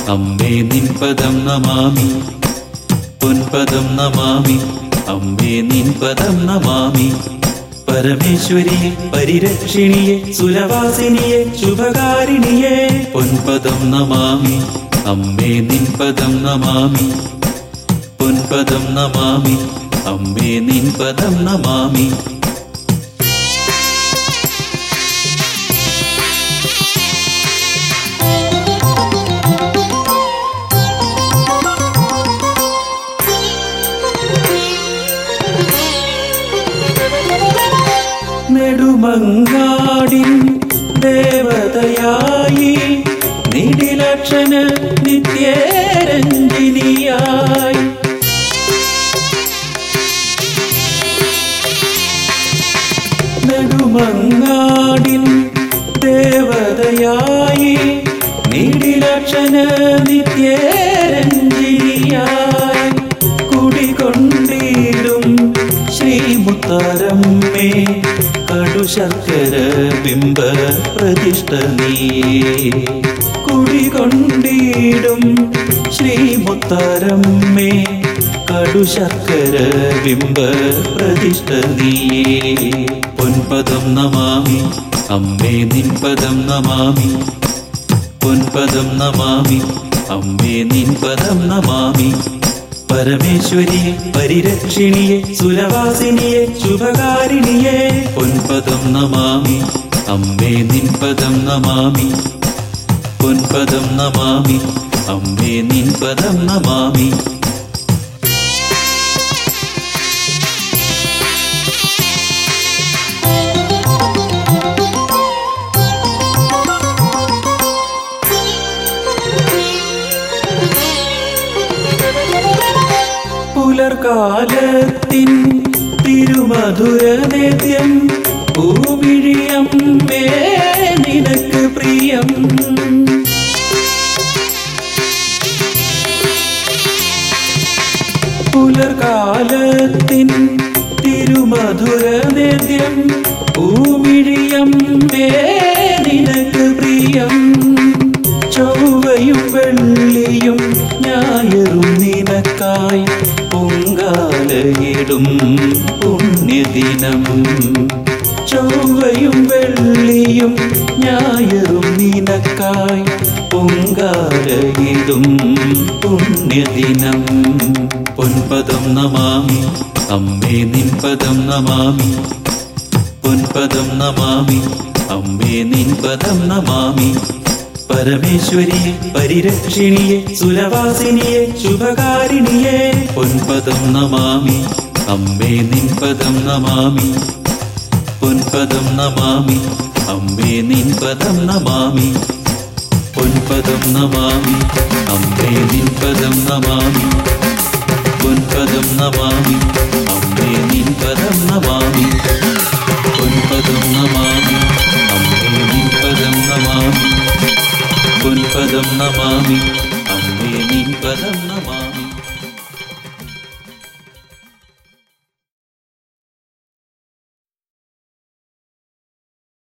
അമ്മേ നിൻ പദം നമാമി പൊൻപദം നമാമി അമ്മേ നിൻ പദം നമാമി പരമേശ്വരിയെ പരിരക്ഷിണിയെ സുരവാസിനിയെ ശുഭകാരിണിയെ പൊൻപദം നമാമി അമ്മേ നിൻ പദം നമാമി പൊൻപദം നമാമി അമ്മേ നിൻ പദം നമാമി നെടുമങ്ങാടിൻ ദേവതയായി നിടിലക്ഷണ നിത്യരഞ്ജിനിയായി നെടുമങ്ങാടിൻ ദേവതയായി നിടിലക്ഷണ നിത്യരഞ്ജിനിയായി കുടികൊണ്ടിടും ശ്രീമുത്തരമ്മേ കടുശർക്കര ബിംബ പ്രതിഷ്ഠ നീയേ കുടികൊണ്ടിടും ശ്രീമുത്തരമ്മേ കടുശർക്കര ബിംബ പ്രതിഷ്ഠ നീയേ പൊൻപദം നമാമി അമ്മേ നിൻ പദം നമാമി പൊൻപദം നമാമി അമ്മേ നിൻ പദം നമാമി പരമേശ്വരിയെ പരിരക്ഷിണിയെ സുരവാസിനിയെ ശുഭകാരിണിയെ പൊൻപദം നമാമി അമ്മേ നിൻ പദം നമാമി പൊൻപദം നമാമി അമ്മേ നിൻ പദം നമാമി പുലർകാലത്തിൻ തിരുമധുര നേദ്യം ഭൂമിഴിയമ്മേ നിനക്ക് പ്രിയം പുലർകാലത്തിൻ തിരുമധുര നേദ്യം ഭൂമിഴിയമ്മേ നിനക്ക് പ്രിയം ചൊവ്വയും വെള്ളിയും ഞായറും നിനക്കായി പൊങ്കാലയിടും പുണ്യദിനം ചൊവ്വയും വെള്ളിയും ഞായറും നിനക്കായി പൊങ്കാലയിടും പുണ്യദിനം പൊൻപദം നമാമി അമ്മേ നിൻ പദം നമാമി പൊൻപദം നമാമി അമ്മേ നിൻ പദം നമാമി പരമേശ്വരിയെ പരിരക്ഷിണിയെ സുരവാസിനിയെ ശുഭകാരിണിയെ പൊൻപദം നമാമി അമ്മേ നിൻ പദം നമാമി പൊൻപദം നമാമി അമ്മേ നിൻ പദം നമാമി പൊൻപദം നമാമി അമ്മേ നിൻ പദം നമാമി പൊൻപദം നമാമി അമ്മേ നിൻ പദം നമാമി പൊൻപദം നമാമി അമ്മേ നിൻ പദം നമാമി പൊൻപദം നമാമി അമ്മേ നിൻ പദം നമാമി